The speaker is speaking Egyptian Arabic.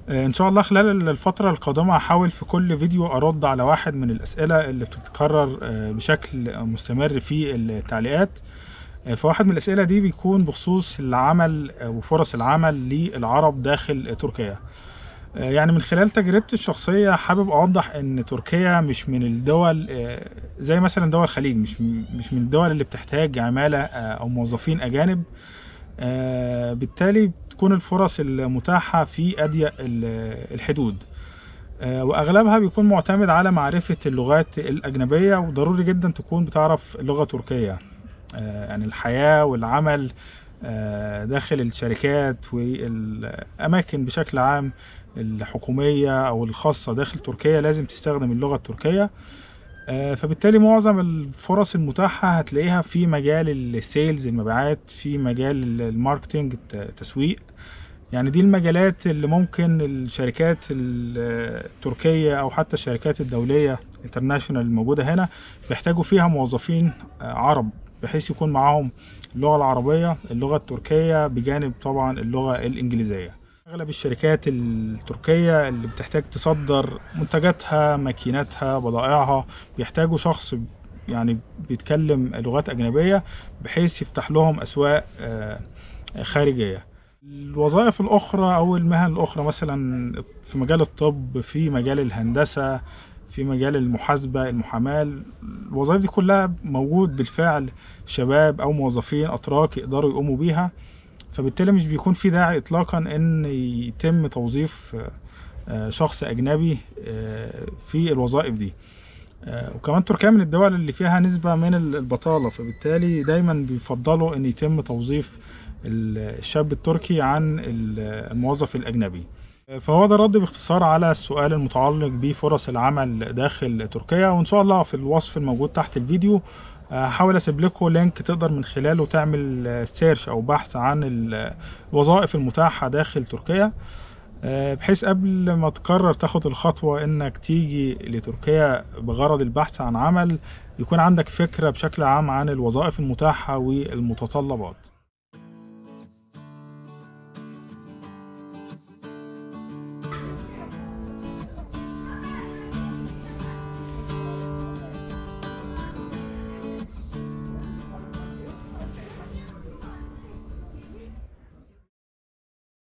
ان شاء الله خلال الفترة القادمة هحاول في كل فيديو ارد على واحد من الاسئلة اللي بتتكرر بشكل مستمر في التعليقات فواحد من الاسئلة دي بيكون بخصوص العمل وفرص العمل للعرب داخل تركيا يعني من خلال تجربتي الشخصية حابب أوضح إن تركيا مش من الدول زي مثلا دول الخليج مش مش من الدول اللي بتحتاج عمالة أو موظفين أجانب بالتالي بتكون الفرص المتاحة في أضيق الحدود وأغلبها بيكون معتمد على معرفة اللغات الأجنبية وضروري جدا تكون بتعرف اللغة التركية يعني الحياة والعمل داخل الشركات والأماكن بشكل عام الحكومية أو الخاصة داخل تركيا لازم تستخدم اللغة التركية فبالتالي معظم الفرص المتاحة هتلاقيها في مجال السيلز المبيعات في مجال الماركتينج التسويق يعني دي المجالات اللي ممكن الشركات التركية أو حتى الشركات الدولية انترناشونال الموجودة هنا بيحتاجوا فيها موظفين عرب بحيث يكون معاهم اللغة العربية اللغة التركية بجانب طبعا اللغة الإنجليزية اغلب الشركات التركيه اللي بتحتاج تصدر منتجاتها ماكيناتها بضائعها بيحتاجوا شخص يعني بيتكلم لغات اجنبيه بحيث يفتح لهم اسواق خارجيه الوظائف الاخرى او المهن الاخرى مثلا في مجال الطب في مجال الهندسه في مجال المحاسبه المحاماه الوظائف دي كلها موجود بالفعل شباب او موظفين اتراك يقدروا يقوموا بيها فبالتالي مش بيكون في داعي اطلاقا ان يتم توظيف شخص اجنبي في الوظائف دي وكمان تركيا من الدول اللي فيها نسبة من البطالة فبالتالي دايما بيفضلوا ان يتم توظيف الشاب التركي عن الموظف الاجنبي فهو ده الرد باختصار على السؤال المتعلق بفرص العمل داخل تركيا وان شاء الله في الوصف الموجود تحت الفيديو هحاول اسيب لكم لينك تقدر من خلاله تعمل سيرش او بحث عن الوظائف المتاحة داخل تركيا بحيث قبل ما تقرر تاخد الخطوة انك تيجي لتركيا بغرض البحث عن عمل يكون عندك فكرة بشكل عام عن الوظائف المتاحة والمتطلبات